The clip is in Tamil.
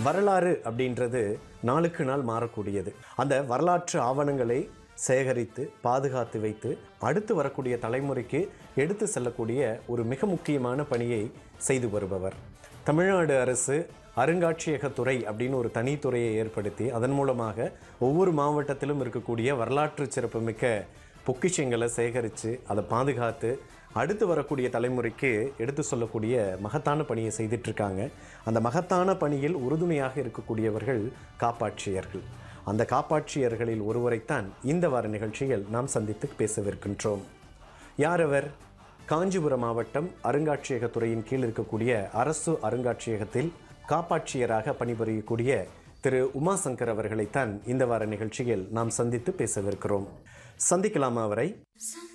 வரலாறு அப்படின்றது நாளுக்கு நாள் மாறக்கூடியது அந்த வரலாற்று ஆவணங்களை சேகரித்து பாதுகாத்து வைத்து அடுத்து வரக்கூடிய தலைமுறைக்கு எடுத்து செல்லக்கூடிய ஒரு மிக முக்கியமான பணியை செய்து வருபவர் தமிழ்நாடு அரசு அருங்காட்சியகத்துறை அப்படின்னு ஒரு தனித்துறையை ஏற்படுத்தி அதன் மூலமாக ஒவ்வொரு மாவட்டத்திலும் இருக்கக்கூடிய வரலாற்று சிறப்புமிக்க பொக்கிஷங்களை சேகரித்து அதை பாதுகாத்து அடுத்து வரக்கூடிய தலைமுறைக்கு எடுத்து சொல்லக்கூடிய மகத்தான பணியை செய்துட்டு இருக்காங்க அந்த மகத்தான பணியில் உறுதுணையாக இருக்கக்கூடியவர்கள் காப்பாட்சியர்கள் அந்த காப்பாட்சியர்களில் ஒருவரைத்தான் இந்த வார நிகழ்ச்சியில் நாம் சந்தித்து பேசவிருக்கின்றோம் யார் அவர் காஞ்சிபுரம் மாவட்டம் அருங்காட்சியகத்துறையின் கீழ் இருக்கக்கூடிய அரசு அருங்காட்சியகத்தில் காப்பாட்சியராக பணிபுரியக்கூடிய திரு உமாசங்கர் அவர்களைத்தான் இந்த வார நிகழ்ச்சியில் நாம் சந்தித்து பேசவிருக்கிறோம் சந்திக்கலாமா அவரை Some